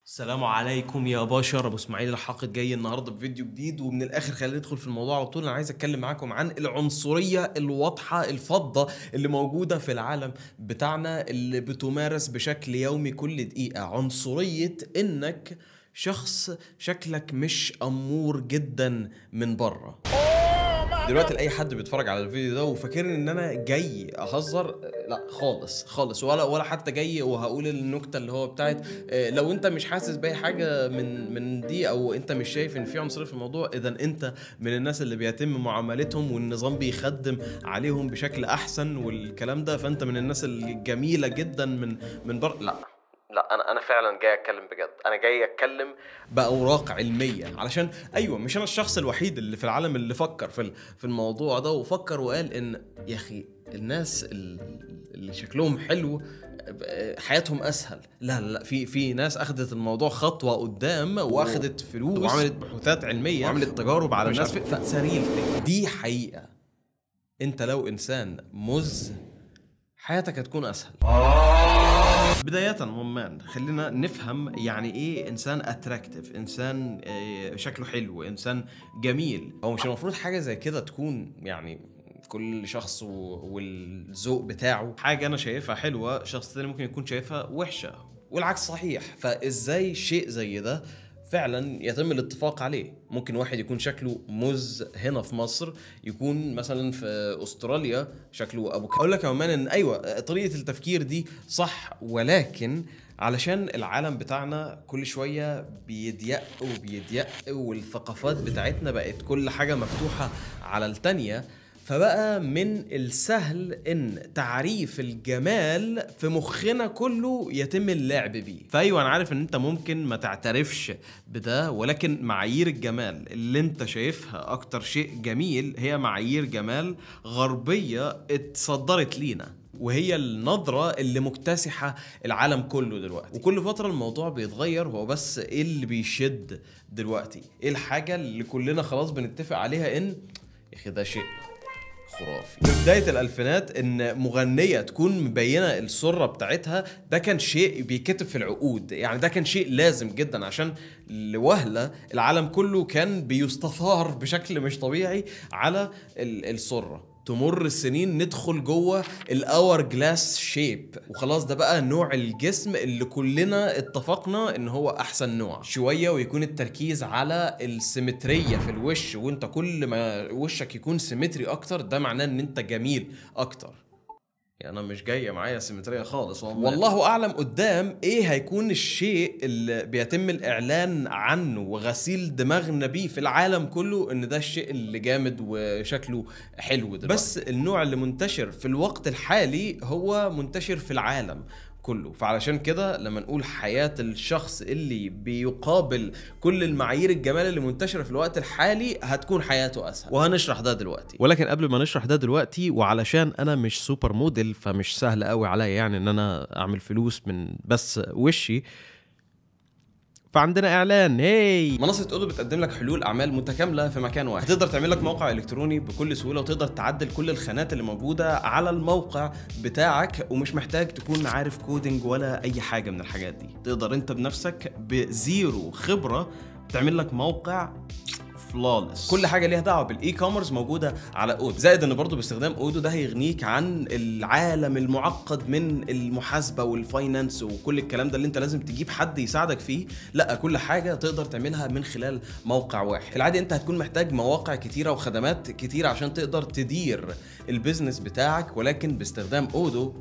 السلام عليكم يا بشر ابو اسماعيل الحاقد جاي النهارده بفيديو جديد ومن الاخر خلينا ندخل في الموضوع على طول انا عايز اتكلم معاكم عن العنصريه الواضحه الفضه اللي موجوده في العالم بتاعنا اللي بتمارس بشكل يومي كل دقيقه عنصريه انك شخص شكلك مش امور جدا من بره دلوقتي لاي حد بيتفرج على الفيديو ده وفاكرني ان انا جاي اهزر لا خالص خالص ولا ولا حتى جاي وهقول النكته اللي هو بتاعت آه، لو انت مش حاسس باي حاجه من من دي او انت مش شايف ان في عنصريه في الموضوع اذا انت من الناس اللي بيتم معاملتهم والنظام بيخدم عليهم بشكل احسن والكلام ده فانت من الناس الجميله جدا من من بر لا لا انا انا فعلا جاي اتكلم بجد انا جاي اتكلم باوراق علميه علشان ايوه مش انا الشخص الوحيد اللي في العالم اللي فكر في ال- في الموضوع ده وفكر وقال ان يا اخي الناس ال- اللي شكلهم حلو ب- حياتهم اسهل لا لا لا في في ناس اخذت الموضوع خطوه قدام واخذت فلوس وعملت بحوثات علميه وعملت تجارب على الناس في فسريل دي حقيقه انت لو انسان مز حياتك هتكون اسهل بداية ممان خلينا نفهم يعني ايه انسان اتراكتيف انسان آه، شكله حلو انسان جميل هو مش المفروض حاجة زي كده تكون يعني كل شخص و- والذوق بتاعه حاجة انا شايفها حلوة شخص تاني ممكن يكون شايفها وحشة والعكس صحيح فازاي شيء زي ده فعلا يتم الاتفاق عليه ممكن واحد يكون شكله مز هنا في مصر يكون مثلا في استراليا شكله ابو ك... اقول لك يا مان ان ايوه طريقه التفكير دي صح ولكن علشان العالم بتاعنا كل شويه بيضيق وبيضيق والثقافات بتاعتنا بقت كل حاجه مفتوحه على التانيه فبقى من السهل ان تعريف الجمال في مخنا كله يتم اللعب بيه فايوه انا عارف ان انت ممكن ما تعترفش بده ولكن معايير الجمال اللي انت شايفها اكتر شيء جميل هي معايير جمال غربيه اتصدرت لينا وهي النظرة اللي مكتسحة العالم كله دلوقتي وكل فترة الموضوع بيتغير هو بس ايه اللي بيشد دلوقتي ايه الحاجة اللي كلنا خلاص بنتفق عليها ان يا اخي ده شيء خرافي في بداية الألفينات إن مغنية تكون مبينة السرة بتاعتها ده كان شيء بيكتب في العقود يعني ده كان شيء لازم جدا عشان لوهلة العالم كله كان بيستثار بشكل مش طبيعي على ال- السرة تمر السنين ندخل جوه الاور جلاس شيب وخلاص ده بقى نوع الجسم اللي كلنا اتفقنا ان هو احسن نوع شويه ويكون التركيز على السيمتريه في الوش وانت كل ما وشك يكون سيمتري اكتر ده معناه ان انت جميل اكتر يعني انا مش جايه معايا سيمتريه خالص والله والله اعلم قدام ايه هيكون الشيء اللي بيتم الاعلان عنه وغسيل دماغنا بيه في العالم كله ان ده الشيء اللي جامد وشكله حلو دلوقتي بس النوع اللي منتشر في الوقت الحالي هو منتشر في العالم كله فعلشان كده لما نقول حياة الشخص اللي بيقابل كل المعايير الجمال اللي منتشرة في الوقت الحالي هتكون حياته أسهل وهنشرح ده دلوقتي ولكن قبل ما نشرح ده دلوقتي وعلشان انا مش سوبر موديل فمش سهل قوي عليا يعني ان انا اعمل فلوس من بس وشي فعندنا اعلان هي منصة اودو بتقدم لك حلول اعمال متكاملة في مكان واحد تقدر تعمل لك موقع الكتروني بكل سهولة وتقدر تعدل كل الخانات اللي موجودة على الموقع بتاعك ومش محتاج تكون عارف كودينج ولا اي حاجة من الحاجات دي تقدر انت بنفسك بزيرو خبرة تعمل لك موقع فلولس كل حاجه ليها دعوه بالاي كوميرس موجوده على اودو زائد ان برضه باستخدام اودو ده هيغنيك عن العالم المعقد من المحاسبه والفاينانس وكل الكلام ده اللي انت لازم تجيب حد يساعدك فيه لا كل حاجه تقدر تعملها من خلال موقع واحد العادي انت هتكون محتاج مواقع كتيره وخدمات كتيره عشان تقدر تدير البيزنس بتاعك ولكن باستخدام اودو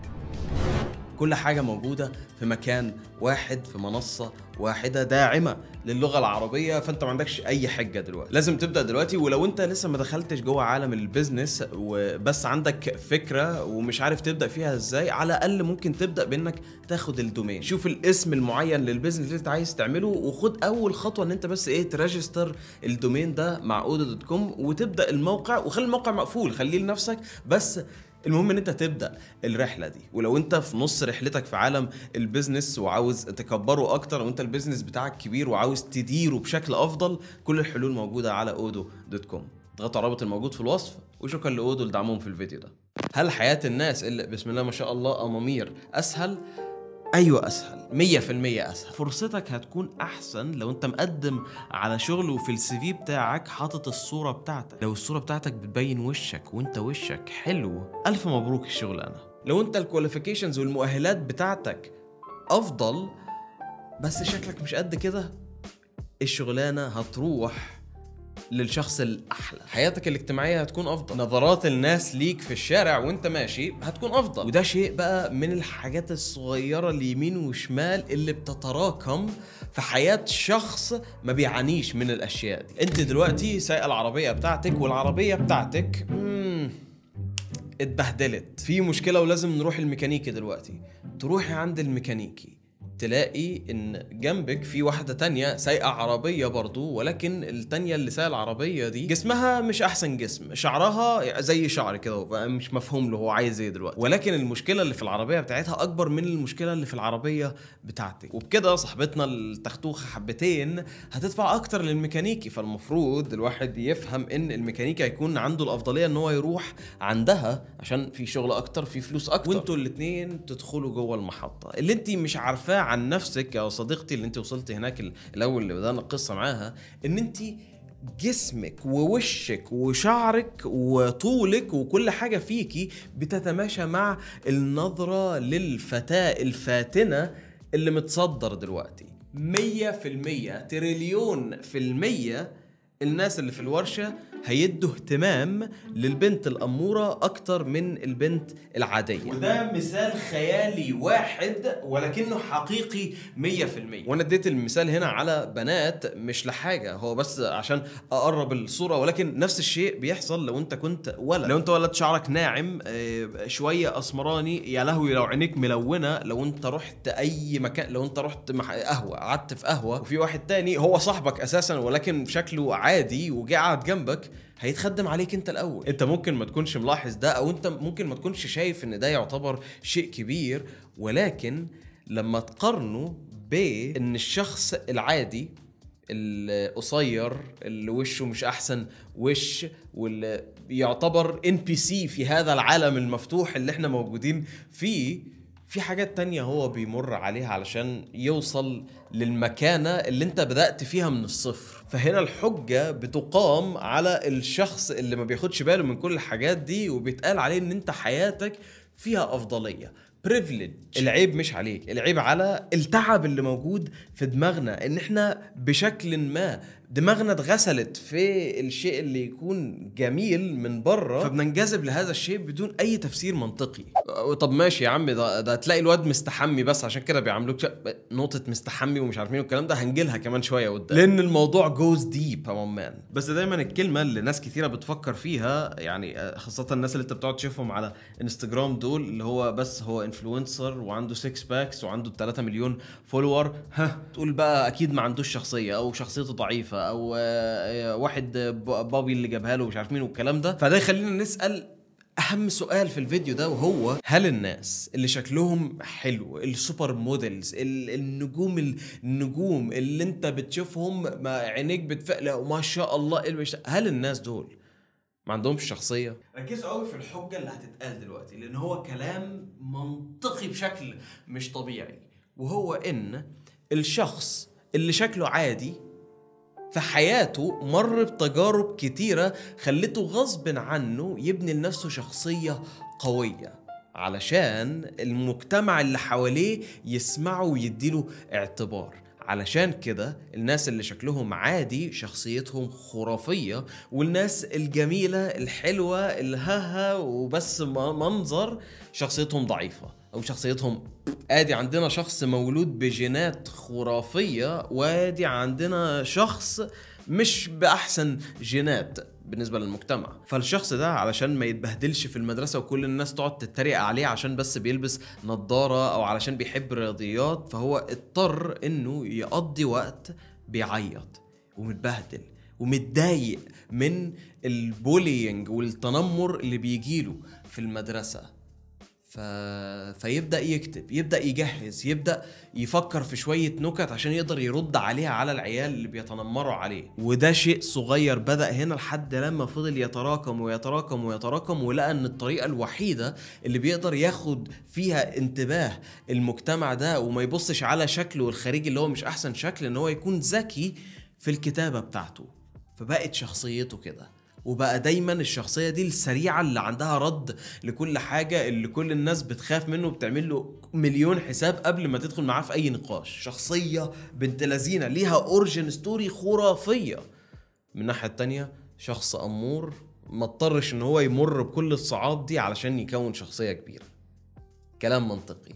كل حاجة موجودة في مكان واحد في منصة واحدة داعمة للغة العربية فانت ما عندكش اي حجة دلوقتي لازم تبدأ دلوقتي ولو انت لسه ما دخلتش جوه عالم البيزنس وبس عندك فكرة ومش عارف تبدأ فيها ازاي على الاقل ممكن تبدأ بانك تاخد الدومين شوف الاسم المعين للبيزنس اللي انت عايز تعمله وخد اول خطوة ان انت بس ايه تريجستر الدومين ده مع اودو دوت كوم وتبدأ الموقع وخلي الموقع مقفول خليه لنفسك بس المهم ان انت تبدا الرحله دي ولو انت في نص رحلتك في عالم البيزنس وعاوز تكبره اكتر وانت البيزنس بتاعك كبير وعاوز تديره بشكل افضل كل الحلول موجوده على اودو دوت كوم اضغطوا على الرابط الموجود في الوصف وشكرا لاودو لدعمهم في الفيديو ده هل حياه الناس اللي بسم الله ما شاء الله امامير اسهل ايوه اسهل 100% اسهل فرصتك هتكون احسن لو انت مقدم على شغل وفي السي في بتاعك حاطط الصوره بتاعتك لو الصوره بتاعتك بتبين وشك وانت وشك حلو الف مبروك الشغلانه لو انت الكواليفيكيشنز والمؤهلات بتاعتك افضل بس شكلك مش قد كده الشغلانه هتروح للشخص الاحلى حياتك الاجتماعيه هتكون افضل نظرات الناس ليك في الشارع وانت ماشي هتكون افضل وده شيء بقى من الحاجات الصغيره اليمين وشمال اللي بتتراكم في حياه شخص ما بيعانيش من الاشياء دي انت دلوقتي سايقه العربيه بتاعتك والعربيه بتاعتك مم، اتبهدلت في مشكله ولازم نروح الميكانيكي دلوقتي تروحي عند الميكانيكي تلاقي ان جنبك في واحدة تانية سايقة عربية برضو ولكن التانية اللي سايقة العربية دي جسمها مش احسن جسم شعرها زي شعر كده هو مش مفهوم له هو عايز ايه دلوقتي ولكن المشكلة اللي في العربية بتاعتها اكبر من المشكلة اللي في العربية بتاعتك وبكده صاحبتنا التختوخة حبتين هتدفع اكتر للميكانيكي فالمفروض الواحد يفهم ان الميكانيكي هيكون عنده الافضلية ان هو يروح عندها عشان في شغل اكتر في فلوس اكتر وانتوا الاتنين تدخلوا جوه المحطة اللي انت مش عارفاه عن نفسك يا صديقتي اللي انت وصلت هناك ال- الاول اللي بدانا القصة معاها ان انت جسمك ووشك وشعرك وطولك وكل حاجة فيكي بتتماشى مع النظرة للفتاة الفاتنة اللي متصدر دلوقتي مية في المية تريليون في المية الناس اللي في الورشة هيدوا اهتمام للبنت الأمورة أكتر من البنت العادية وده مثال خيالي واحد ولكنه حقيقي 100% وأنا اديت المثال هنا على بنات مش لحاجة هو بس عشان أقرب الصورة ولكن نفس الشيء بيحصل لو أنت كنت ولد لو أنت ولد شعرك ناعم آه، شوية أسمراني يا لهوي لو عينيك ملونة لو أنت رحت أي مكان لو أنت رحت مح- قهوة قعدت في قهوة وفي واحد تاني هو صاحبك أساسا ولكن شكله عادي وجه قعد جنبك هيتخدم عليك انت الاول انت ممكن ما تكونش ملاحظ ده او انت ممكن ما تكونش شايف ان ده يعتبر شيء كبير ولكن لما تقارنه بان الشخص العادي القصير اللي وشه مش احسن وش واللي يعتبر ان بي سي في هذا العالم المفتوح اللي احنا موجودين فيه في حاجات تانية هو بيمر عليها علشان يوصل للمكانة اللي انت بدأت فيها من الصفر فهنا الحجة بتقام على الشخص اللي ما بياخدش باله من كل الحاجات دي وبيتقال عليه ان انت حياتك فيها أفضلية بريفليج العيب مش عليك العيب على التعب اللي موجود في دماغنا ان احنا بشكل ما دماغنا اتغسلت في الشيء اللي يكون جميل من بره فبننجذب لهذا الشيء بدون اي تفسير منطقي طب ماشي يا عم ده, ده تلاقي الواد مستحمي بس عشان كده بيعاملوك شا... نقطة مستحمي ومش عارفين والكلام ده هنجيلها كمان شوية قدام لأن الموضوع جوز ديب يا مان بس دايما الكلمة اللي ناس كثيرة بتفكر فيها يعني آه، خاصة الناس اللي انت بتقعد تشوفهم على انستجرام دول اللي هو بس هو انفلونسر وعنده 6 باكس وعنده 3 مليون فولور ها تقول بقى اكيد ما عندوش شخصية او شخصيته ضعيفة او آه، آه، واحد آه، ب- بابي اللي جابها له ومش عارف مين والكلام ده فده يخلينا نسأل اهم سؤال في الفيديو ده وهو هل الناس اللي شكلهم حلو السوبر موديلز ال- النجوم النجوم اللي انت بتشوفهم ما عينيك بتفقلق وما شاء الله إيه اللي بيشت- هل الناس دول ما عندهمش شخصيه ركزوا قوي في الحجه اللي هتتقال دلوقتي لان هو كلام منطقي بشكل مش طبيعي وهو ان الشخص اللي شكله عادي في حياته مر بتجارب كتيرة خلته غصب عنه يبني لنفسه شخصية قوية علشان المجتمع اللي حواليه يسمعه ويديله اعتبار علشان كده الناس اللي شكلهم عادي شخصيتهم خرافية والناس الجميلة الحلوة الهها وبس م- منظر شخصيتهم ضعيفة أو شخصيتهم ادي عندنا شخص مولود بجينات خرافية وادي عندنا شخص مش بأحسن جينات بالنسبة للمجتمع فالشخص ده علشان ما يتبهدلش في المدرسة وكل الناس تقعد تتريق عليه عشان بس بيلبس نظارة أو علشان بيحب الرياضيات فهو اضطر إنه يقضي وقت بيعيط ومتبهدل ومتضايق من البولينج والتنمر اللي بيجيله في المدرسة ف... فيبدا يكتب يبدا يجهز يبدا يفكر في شويه نكت عشان يقدر يرد عليها على العيال اللي بيتنمروا عليه وده شيء صغير بدا هنا لحد لما فضل يتراكم ويتراكم ويتراكم ولقى ان الطريقه الوحيده اللي بيقدر ياخد فيها انتباه المجتمع ده وما يبصش على شكله الخارجي اللي هو مش احسن شكل ان هو يكون ذكي في الكتابه بتاعته فبقت شخصيته كده وبقى دايما الشخصيه دي السريعه اللي عندها رد لكل حاجه اللي كل الناس بتخاف منه وبتعمل له مليون حساب قبل ما تدخل معاه في اي نقاش شخصيه بنت لذينه ليها اورجن ستوري خرافيه من الناحيه التانية شخص امور ما اضطرش ان هو يمر بكل الصعاب دي علشان يكون شخصيه كبيره كلام منطقي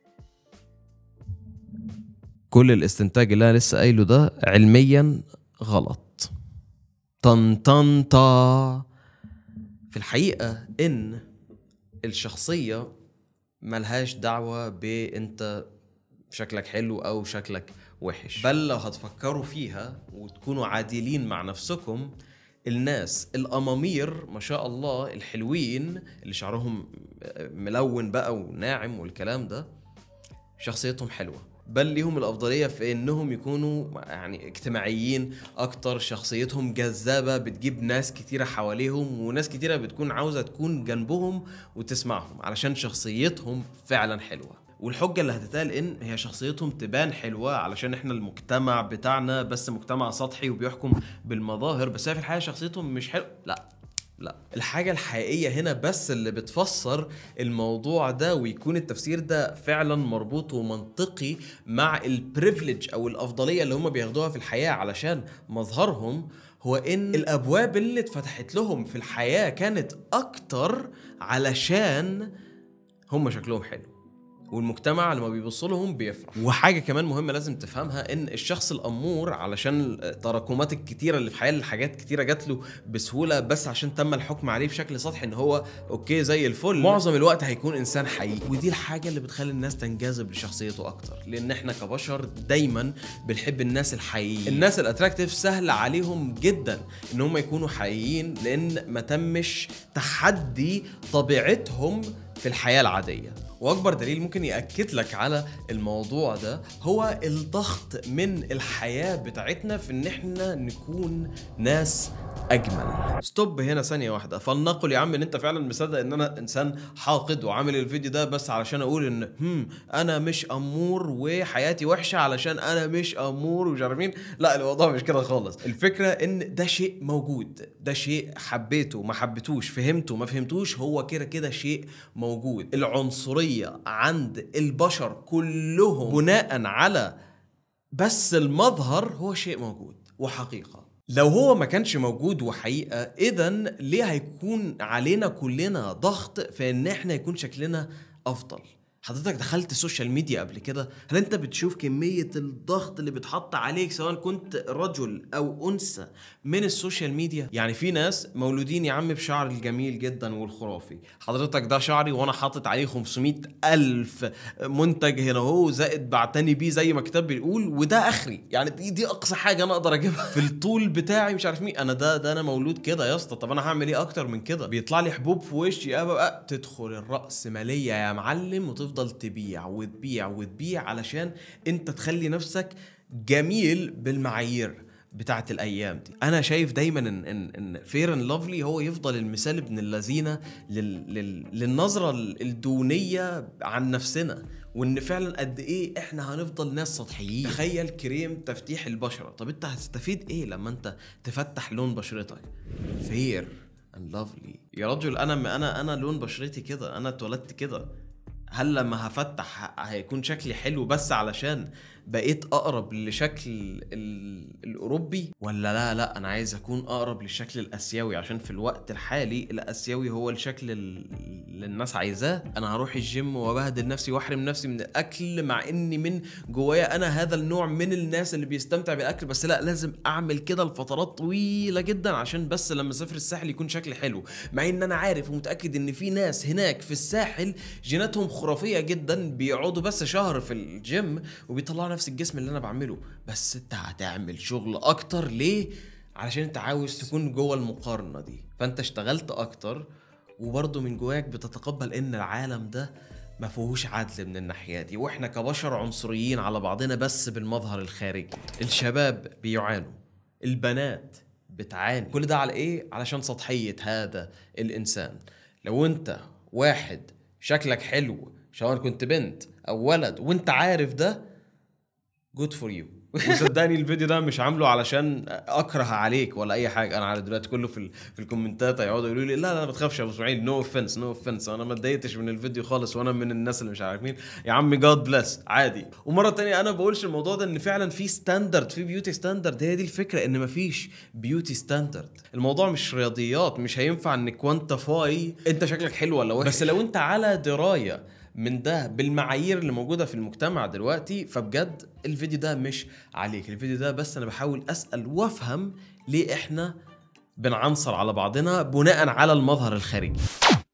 كل الاستنتاج اللي انا لسه قايله ده علميا غلط طن طن طا في الحقيقة إن الشخصية ملهاش دعوة بأنت شكلك حلو أو شكلك وحش بل لو هتفكروا فيها وتكونوا عادلين مع نفسكم الناس الأمامير ما شاء الله الحلوين اللي شعرهم ملون بقى وناعم والكلام ده شخصيتهم حلوه بل ليهم الافضليه في انهم يكونوا يعني اجتماعيين اكتر شخصيتهم جذابه بتجيب ناس كتيره حواليهم وناس كتيره بتكون عاوزه تكون جنبهم وتسمعهم علشان شخصيتهم فعلا حلوه والحجة اللي هتتقال ان هي شخصيتهم تبان حلوة علشان احنا المجتمع بتاعنا بس مجتمع سطحي وبيحكم بالمظاهر بس هي في الحقيقة شخصيتهم مش حلو لا لا الحاجة الحقيقية هنا بس اللي بتفسر الموضوع ده ويكون التفسير ده فعلا مربوط ومنطقي مع البريفليج او الافضلية اللي هم بياخدوها في الحياة علشان مظهرهم هو ان الابواب اللي اتفتحت لهم في الحياة كانت اكتر علشان هم شكلهم حلو والمجتمع لما بيبص لهم بيفرح وحاجه كمان مهمه لازم تفهمها ان الشخص الامور علشان التراكمات الكتيره اللي في حياته الحاجات كتيره جات له بسهوله بس عشان تم الحكم عليه بشكل سطحي ان هو اوكي زي الفل معظم الوقت هيكون انسان حقيقي ودي الحاجه اللي بتخلي الناس تنجذب لشخصيته اكتر لان احنا كبشر دايما بنحب الناس الحقيقيين الناس الاتراكتيف سهل عليهم جدا ان هم يكونوا حقيقيين لان ما تمش تحدي طبيعتهم في الحياه العاديه واكبر دليل ممكن ياكد لك على الموضوع ده هو الضغط من الحياه بتاعتنا في ان احنا نكون ناس اجمل ستوب هنا ثانيه واحده فلنقل يا عم ان انت فعلا مصدق ان انا انسان حاقد وعامل الفيديو ده بس علشان اقول ان هم انا مش امور وحياتي وحشه علشان انا مش امور ومش عارف مين لا الموضوع مش كده خالص الفكره ان ده شيء موجود ده شيء حبيته ما حبيتوش فهمته ما فهمتوش هو كده كده شيء موجود العنصريه عند البشر كلهم بناء على بس المظهر هو شيء موجود وحقيقه لو هو ما كانش موجود وحقيقه اذا ليه هيكون علينا كلنا ضغط في ان احنا يكون شكلنا افضل حضرتك دخلت السوشيال ميديا قبل كده هل انت بتشوف كمية الضغط اللي بتحط عليك سواء كنت رجل او انثى من السوشيال ميديا يعني في ناس مولودين يا عم بشعر الجميل جدا والخرافي حضرتك ده شعري وانا حاطط عليه 500 الف منتج هنا اهو زائد بعتني بيه زي ما الكتاب بيقول وده اخري يعني دي, دي اقصى حاجة انا اقدر اجيبها في الطول بتاعي مش عارف مين انا ده ده انا مولود كده يا اسطى طب انا هعمل ايه اكتر من كده بيطلع لي حبوب في وشي ابقى تدخل الرأسمالية يا معلم وتفضل تفضل تبيع وتبيع وتبيع علشان انت تخلي نفسك جميل بالمعايير بتاعت الايام دي انا شايف دايما ان ان ان فير اند لافلي هو يفضل المثال ابن اللذينه لل لل للنظره الدونيه عن نفسنا وان فعلا قد ايه احنا هنفضل ناس سطحيين تخيل كريم تفتيح البشره طب انت هتستفيد ايه لما انت تفتح لون بشرتك فير اند لافلي يا رجل انا انا انا لون بشرتي كده انا اتولدت كده هل لما هفتح هيكون شكلي حلو بس علشان بقيت اقرب لشكل ال- الاوروبي ولا لا لا انا عايز اكون اقرب للشكل الاسيوي عشان في الوقت الحالي الاسيوي هو الشكل ال- اللي الناس عايزاه انا هروح الجيم وابهدل نفسي واحرم نفسي من الاكل مع اني من جوايا انا هذا النوع من الناس اللي بيستمتع بالاكل بس لا لازم اعمل كده لفترات طويله جدا عشان بس لما اسافر الساحل يكون شكلي حلو مع ان انا عارف ومتاكد ان في ناس هناك في الساحل جيناتهم خرافيه جدا بيقعدوا بس شهر في الجيم وبيطلعوا نفس الجسم اللي انا بعمله بس انت هتعمل شغل اكتر ليه علشان انت عاوز تكون جوه المقارنه دي فانت اشتغلت اكتر وبرضه من جواك بتتقبل ان العالم ده ما فيهوش عدل من الناحيه دي واحنا كبشر عنصريين على بعضنا بس بالمظهر الخارجي الشباب بيعانوا البنات بتعاني كل ده على ايه علشان سطحيه هذا الانسان لو انت واحد شكلك حلو سواء كنت بنت او ولد وانت عارف ده جود فور يو وصدقني الفيديو ده مش عامله علشان اكره عليك ولا اي حاجه انا على دلوقتي كله في ال- في الكومنتات هيقعدوا يقولوا لي لا لا ما تخافش يا ابو اسماعيل نو اوفنس نو اوفنس انا ما اتضايقتش من الفيديو خالص وانا من الناس اللي مش عارفين يا عم جاد بلس عادي ومره تانية انا بقولش الموضوع ده ان فعلا في ستاندرد في بيوتي ستاندرد هي دي الفكره ان مفيش بيوتي ستاندرد الموضوع مش رياضيات مش هينفع ان كوانتيفاي انت شكلك حلو ولا وحش بس لو انت على درايه من ده بالمعايير اللي موجوده في المجتمع دلوقتي فبجد الفيديو ده مش عليك الفيديو ده بس انا بحاول اسال وافهم ليه احنا بنعنصر على بعضنا بناء على المظهر الخارجي